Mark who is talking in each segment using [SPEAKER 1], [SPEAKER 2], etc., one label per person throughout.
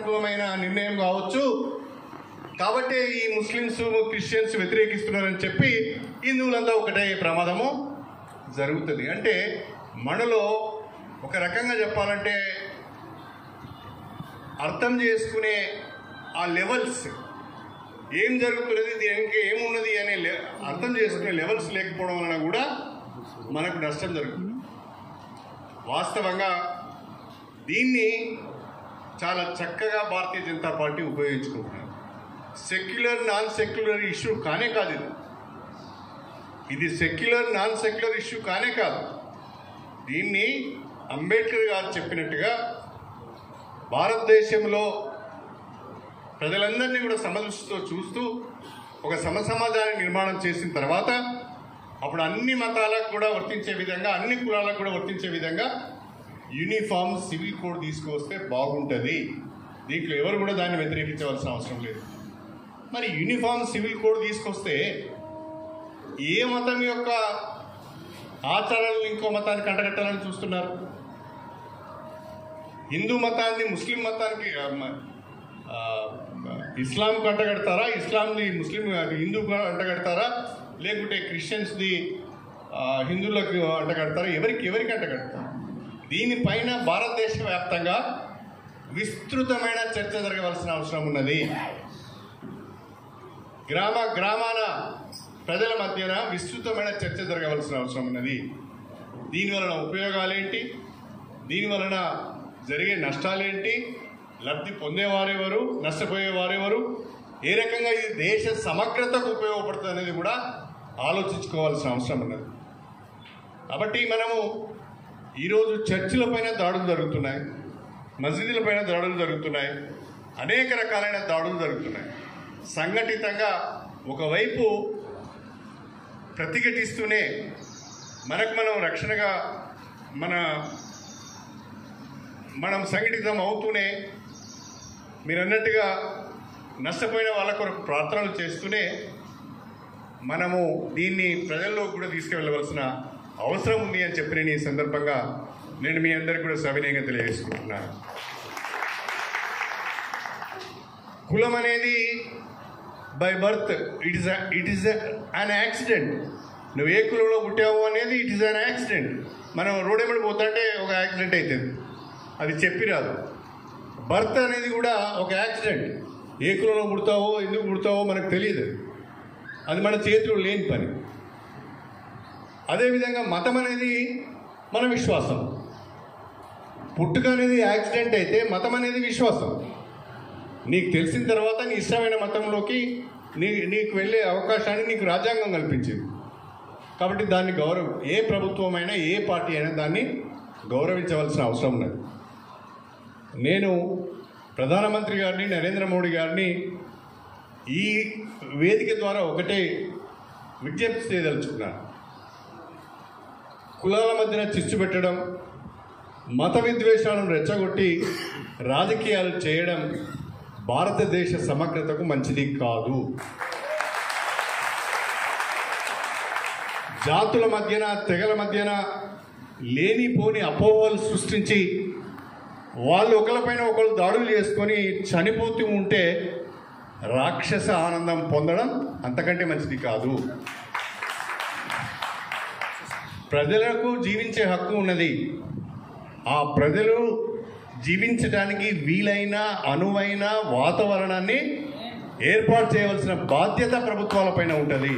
[SPEAKER 1] కుట్రపూరితమైన నిర్ణయం కావచ్చు కాబట్టి ఈ ముస్లిమ్స్ క్రిస్టియన్స్ వ్యతిరేకిస్తున్నారని చెప్పి హిందువులంతా ఒకటే ప్రమాదము జరుగుతుంది అంటే మనలో ఒక రకంగా చెప్పాలంటే అర్థం చేసుకునే ఆ లెవెల్స్ ఏం జరుగుతున్నది దీనికి ఏమున్నది అనే లె- అర్థం చేసుకునే లెవెల్స్ లేకపోవడం వలన కూడా మనకు నష్టం జరుగుతుంది వాస్తవంగా దీన్ని చాలా చక్కగా భారతీయ జనతా పార్టీ ఉపయోగించుకుంటున్నారు సెక్యులర్ నాన్ సెక్యులర్ ఇష్యూ కానే కాదు ఇది ఇది సెక్యులర్ నాన్ సెక్యులర్ ఇష్యూ కానే కాదు దీన్ని అంబేద్కర్ గారు చెప్పినట్టుగా భారతదేశంలో ప్రజలందరినీ కూడా సమదృష్టితో చూస్తూ ఒక సమసమాజాన్ని నిర్మాణం చేసిన తర్వాత అప్పుడు అన్ని మతాలకు కూడా వర్తించే విధంగా అన్ని కులాలకు కూడా వర్తించే విధంగా యూనిఫామ్ సివిల్ కోడ్ తీసుకువస్తే బాగుంటుంది దీంట్లో ఎవరు కూడా దాన్ని వ్యతిరేకించవలసిన అవసరం లేదు మరి యూనిఫామ్ సివిల్ కోడ్ తీసుకొస్తే ఏ మతం యొక్క ఆచారాలను ఇంకో మతానికి అంటగట్టాలని చూస్తున్నారు హిందూ మతాన్ని ముస్లిం మతానికి ఆ, మ- ఆ, ఇస్లాంకు అంటగడతారా ఇస్లాంది ముస్లిం హిందూకు అంటగడతారా లేకుంటే క్రిస్టియన్స్ది ఆ, హిందువులకు అంటగడతారా ఎవరికి ఎవరికి అంటగడతారు దీనిపైన భారతదేశ వ్యాప్తంగా విస్తృతమైన చర్చ జరగవలసిన అవసరం ఉన్నది గ్రామ గ్రామాల ప్రజల మధ్యన విస్తృతమైన చర్చ జరగవలసిన అవసరం ఉన్నది దీని వలన ఉపయోగాలేంటి దీని వలన జరిగే నష్టాలేంటి లబ్ధి పొందేవారెవరు నష్టపోయేవారెవరు ఏ రకంగా ఇది దేశ సమగ్రతకు ఉపయోగపడుతుంది అనేది కూడా ఆలోచించుకోవాల్సిన అవసరం ఉన్నది కాబట్టి మనము ఈరోజు చర్చిల పైన దాడులు జరుగుతున్నాయి మసీదుల పైన దాడులు జరుగుతున్నాయి అనేక రకాలైన దాడులు జరుగుతున్నాయి సంఘటితంగా ఒకవైపు ప్రతిఘటిస్తూనే మనకు మనం రక్షణగా మన మనం సంఘటితం అవుతూనే మీరు అన్నట్టుగా నష్టపోయిన వాళ్ళ కొరకు ప్రార్థనలు చేస్తూనే మనము దీన్ని ప్రజల్లో కూడా తీసుకువెళ్ళవలసిన అవసరం ఉంది అని చెప్పి నేను ఈ సందర్భంగా నేను మీ అందరికీ కూడా సవినయంగా తెలియజేసుకుంటున్నాను కులం అనేది by birth it is it is an accident నువ్వు ఏ కులంలో పుట్టావు అనేది ఇట్ ఈస్ అన్ యాక్సిడెంట్ మనం రోడ్ ఎమ్మడి పోతుంటే ఒక యాక్సిడెంట్ అవుతుంది అది చెప్పి రాదు బర్త్ అనేది కూడా ఒక యాక్సిడెంట్ ఏ కులంలో పుడతావో ఎందుకు పుడతావో మనకు తెలియదు అది మన చేతిలో లేని పని అదేవిధంగా మతం అనేది మన విశ్వాసం పుట్టుక అనేది యాక్సిడెంట్ అయితే మతం అనేది విశ్వాసం నీకు తెలిసిన తర్వాత నీ ఇష్టమైన మతంలోకి నీ నీకు వెళ్ళే అవకాశాన్ని నీకు రాజ్యాంగం కల్పించింది కాబట్టి దాన్ని గౌరవ ఏ ప్రభుత్వం అయినా ఏ పార్టీ అయినా దాన్ని గౌరవించవలసిన అవసరం ఉన్నది నేను ప్రధానమంత్రి గారిని నరేంద్ర మోడీ గారిని ఈ వేదిక ద్వారా ఒకటే విజ్ఞప్తి చేయదలుచుకున్నాను కులాల మధ్యన చిచ్చు పెట్టడం మత విద్వేషాలను రెచ్చగొట్టి రాజకీయాలు చేయడం భారతదేశ సమగ్రతకు మంచిది కాదు జాతుల మధ్యన తెగల మధ్యన లేనిపోని అపోహలు సృష్టించి వాళ్ళు ఒకరిపైన ఒకరు దాడులు చేసుకొని చనిపోతూ ఉంటే రాక్షస ఆనందం పొందడం అంతకంటే మంచిది కాదు ప్రజలకు జీవించే హక్కు ఉన్నది ఆ ప్రజలు జీవించడానికి వీలైన అనువైన వాతావరణాన్ని ఏర్పాటు చేయవలసిన బాధ్యత ప్రభుత్వాలపైన ఉంటుంది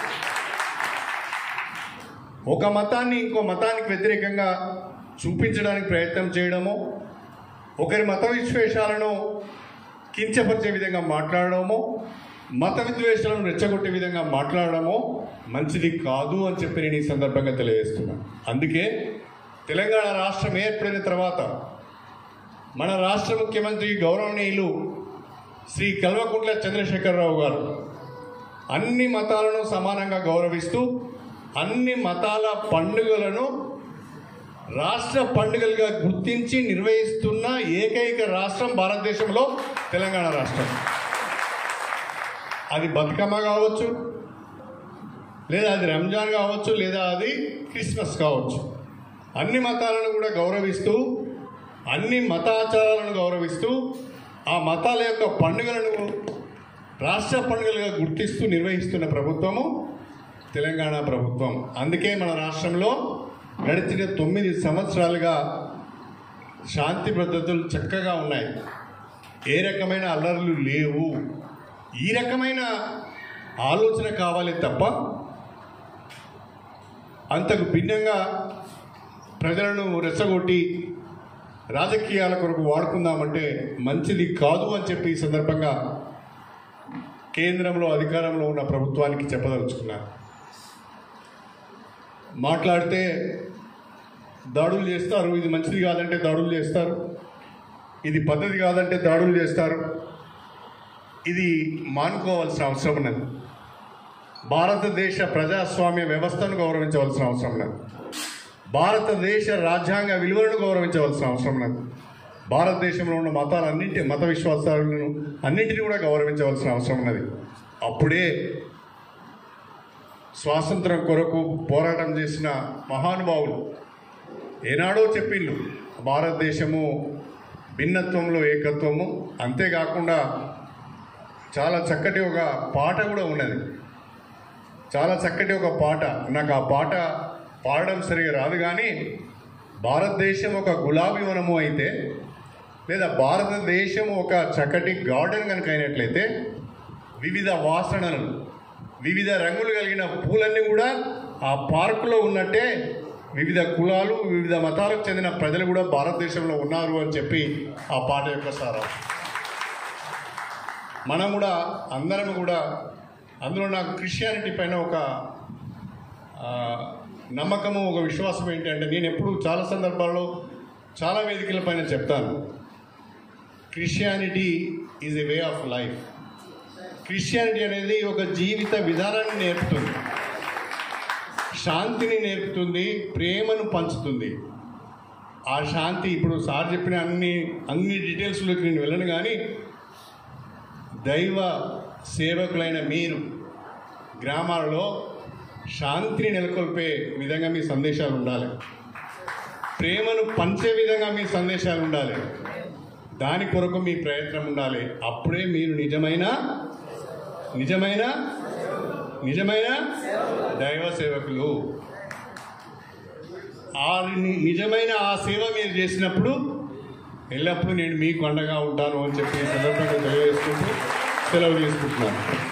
[SPEAKER 1] ఒక మతాన్ని ఇంకో మతానికి వ్యతిరేకంగా చూపించడానికి ప్రయత్నం చేయడము ఒకరి మత విశ్వేషాలను కించపరిచే విధంగా మాట్లాడడము మత విద్వేషాలను రెచ్చగొట్టే విధంగా మాట్లాడడము మంచిది కాదు అని చెప్పి నేను ఈ సందర్భంగా తెలియజేస్తున్నాను అందుకే తెలంగాణ రాష్ట్రం ఏర్పడిన తర్వాత మన రాష్ట్ర ముఖ్యమంత్రి గౌరవనీయులు శ్రీ కల్వకుంట్ల చంద్రశేఖరరావు గారు అన్ని మతాలను సమానంగా గౌరవిస్తూ అన్ని మతాల పండుగలను రాష్ట్ర పండుగలుగా గుర్తించి నిర్వహిస్తున్న ఏకైక రాష్ట్రం భారతదేశంలో తెలంగాణ రాష్ట్రం అది బతుకమ్మ కావచ్చు లేదా అది రంజాన్ కావచ్చు లేదా అది క్రిస్మస్ కావచ్చు అన్ని మతాలను కూడా గౌరవిస్తూ అన్ని మతాచారాలను గౌరవిస్తూ ఆ మతాల యొక్క పండుగలను రాష్ట్ర పండుగలుగా గుర్తిస్తూ నిర్వహిస్తున్న ప్రభుత్వము తెలంగాణ ప్రభుత్వం అందుకే మన రాష్ట్రంలో గడిచిన తొమ్మిది సంవత్సరాలుగా శాంతి భద్రతలు చక్కగా ఉన్నాయి ఏ రకమైన అల్లర్లు లేవు ఈ రకమైన ఆలోచన కావాలి తప్ప అంతకు భిన్నంగా ప్రజలను రెచ్చగొట్టి రాజకీయాల కొరకు వాడుకుందామంటే మంచిది కాదు అని చెప్పి ఈ సందర్భంగా కేంద్రంలో అధికారంలో ఉన్న ప్రభుత్వానికి చెప్పదలుచుకున్నారు మాట్లాడితే దాడులు చేస్తారు ఇది మంచిది కాదంటే దాడులు చేస్తారు ఇది పద్ధతి కాదంటే దాడులు చేస్తారు ఇది మానుకోవాల్సిన అవసరం ఉన్నది భారతదేశ ప్రజాస్వామ్య వ్యవస్థను గౌరవించవలసిన అవసరం ఉన్నది భారతదేశ రాజ్యాంగ విలువలను గౌరవించవలసిన అవసరం ఉన్నది భారతదేశంలో ఉన్న మతాలన్నింటి మత విశ్వాసాలను అన్నింటినీ కూడా గౌరవించవలసిన అవసరం ఉన్నది అప్పుడే స్వాతంత్రం కొరకు పోరాటం చేసిన మహానుభావులు ఏనాడో చెప్పిండ్రు భారతదేశము భిన్నత్వంలో ఏకత్వము అంతేకాకుండా చాలా చక్కటి ఒక పాట కూడా ఉన్నది చాలా చక్కటి ఒక పాట నాకు ఆ పాట పాడడం సరిగా రాదు కానీ భారతదేశం ఒక గులాబీ వనము అయితే లేదా భారతదేశం ఒక చక్కటి గార్డెన్ కనుక అయినట్లయితే వివిధ వాసనలను వివిధ రంగులు కలిగిన పూలన్నీ కూడా ఆ పార్కులో ఉన్నట్టే వివిధ కులాలు వివిధ మతాలకు చెందిన ప్రజలు కూడా భారతదేశంలో ఉన్నారు అని చెప్పి ఆ పాట యొక్క సారం మనం కూడా అందరం కూడా అందులో నాకు క్రిస్టియానిటీ పైన ఒక ఆ, నమ్మకము ఒక విశ్వాసం ఏంటంటే నేను ఎప్పుడు చాలా సందర్భాల్లో చాలా వేదికల పైన చెప్తాను Christianity is a way of life Christianity అనేది ఒక జీవిత విధానాన్ని నేర్పుతుంది శాంతిని నేర్పుతుంది ప్రేమను పంచుతుంది ఆ శాంతి ఇప్పుడు సార్ చెప్పిన అన్ని అన్ని డీటెయిల్స్లోకి నేను వెళ్ళను కానీ దైవ సేవకులైన మీరు గ్రామాలలో శాంతిని నెలకొల్పే విధంగా మీ సందేశాలు ఉండాలి ప్రేమను పంచే విధంగా మీ సందేశాలు ఉండాలి దాని కొరకు మీ ప్రయత్నం ఉండాలి అప్పుడే మీరు నిజమైన నిజమైన నిజమైన దైవ సేవకులు ఆ ని- నిజమైన ఆ సేవ మీరు చేసినప్పుడు ఎల్లప్పుడూ నేను మీకు అండగా ఉంటాను అని చెప్పి ఈ సందర్భంగా తెలియజేసుకుంటూ సెలవు తీసుకుంటున్నాను